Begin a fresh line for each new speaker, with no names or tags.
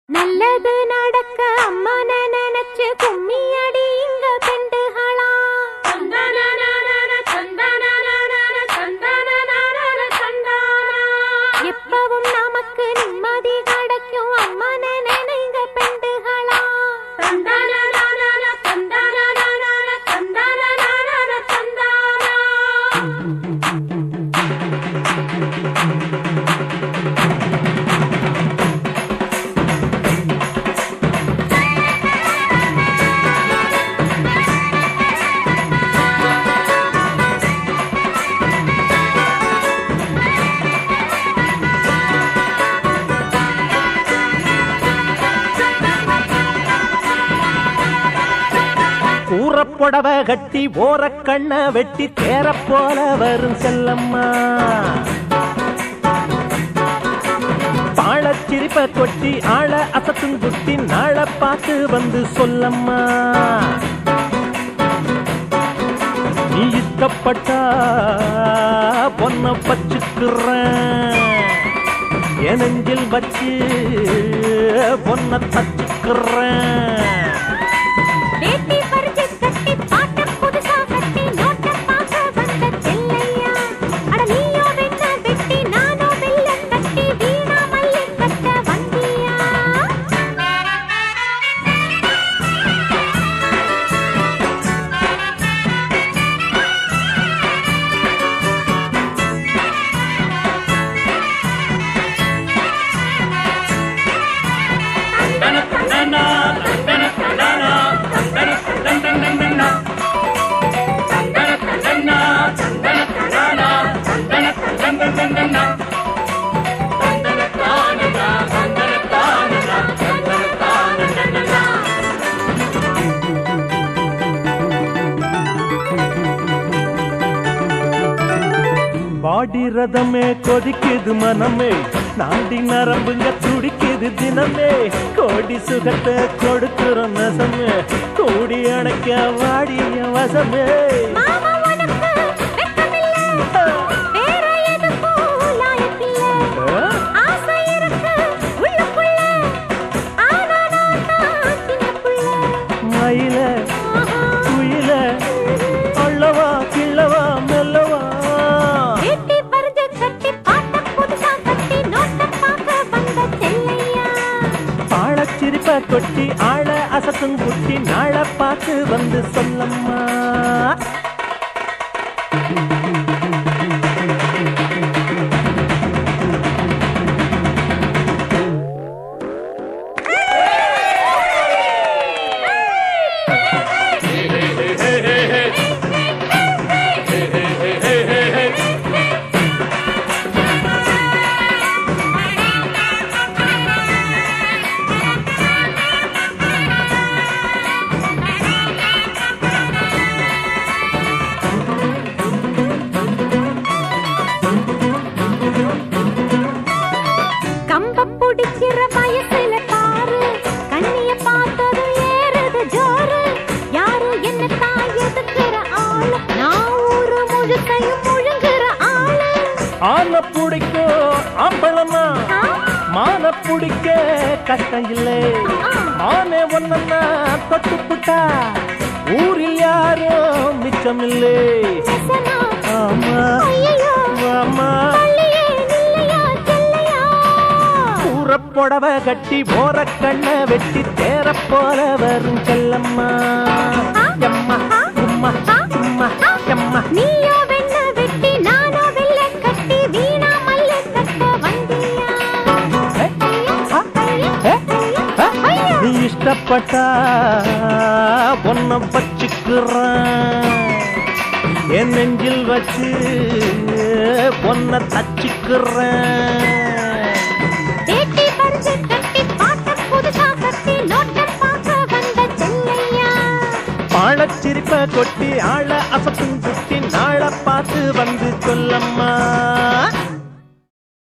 நல்லது நடக்க அம்மன நினைச்சு கும்மி அடி இங்க பெண்டுகளா எப்பவும் நமக்கு நிம்மதி கிடைக்கும் அம்மன நினைங்க பெண்டுகளா
கூறப்புடவ கட்டி ஓரக்கண்ண வெட்டி தேர போல வரும் செல்லம்மா பாழச்சிரிப்ப கொட்டி ஆள அசத்தும் குட்டி நாள பார்த்து வந்து சொல்லம்மா நீ இஷ்டப்பட்டா பொண்ண பச்சுக்கிறேன் என் நெஞ்சில் வச்சு பொண்ண தச்சுக்கிறேன்
வேட்டி பறிச்சு கட்டி பாட்ட புதுசா கட்டி நோட்ட பார்க்க வந்த செல்லையா அட நீயோ வெண்ண வெட்டி நானோ வெள்ள கட்டி வீணா மல்லி கட்ட வந்தியா
பாடி ரதமே கொதிக்குது மனமே நாடி நரம்புங்க துடிக்குது தினமே கோடி சுகத்தை கொடுக்கிற நசமே கூடி அணைக்க வாடிய வசமே
மாமா உனக்கு வெட்கமில்ல வேற எதுக்கும் லாயக்கில்ல ஆசை இருக்கு உள்ளுக்குள்ள ஆனா நான் தான் சின்ன புள்ள
மயில
ஆஹா.
குயில அள்ளவா கிள்ளவா மெல்லவா
வேட்டி பறிச்சு கட்டி பாட்ட புதுசா கட்டி நோட்ட பார்க்க வந்த செல்லையா
பாழச்சிரிப்ப கொட்டி ஆள அசத்தும் குட்டி நாள பார்த்து வந்து சொல்லம்மா
கம்ப புடிக்கிற வயசுல பாரு கண்ணிய பார்த்தது ஏறுது ஜோரு யாரு என்ன தான் எதுக்குற ஆளு நான் ஊரு முழுக்கையும் முழுங்குற ஆளு
ஆன பிடிக்கும் ஆம்பளமா
ஆ,
மான பிடிக்க கஷ்டம் இல்லை மானே ஒன்னா தொட்டு புட்டா ஊரில் யாரும் மிச்சமில்லை
நெசமா?
ஆமா
ஐயையோ,
ஆமா
பள்ளியே நில்லையா, செல்லையா?
கூறப்புடவ கட்டி போற கண்ண வெட்டி தேர போல வரும் செல்லம்மா எம்மா உம்மா உம்மா எம்மா
நீயோ வெண்ண வெட்டி நானோ வெள்ள கட்டி வீணா மல்லு கட்ட வந்தியா
ஏ, ஆ, ஏ, ஆ.
ஐயா.
நீ இஷ்டப்பட்டா பொண்ண பச்சுக்கிறேன் என் நெஞ்சில் வச்சு பொண்ண தச்சுக்கிறேன்
வேட்டி பறிச்சு கட்டி பாட்ட புதுசா கட்டி நோட்ட பார்க்க வந்த செல்லையா
பாழச்சிரிப்ப கொட்டி ஆள அசத்தும் குட்டி நாள பார்த்து வந்து சொல்லம்மா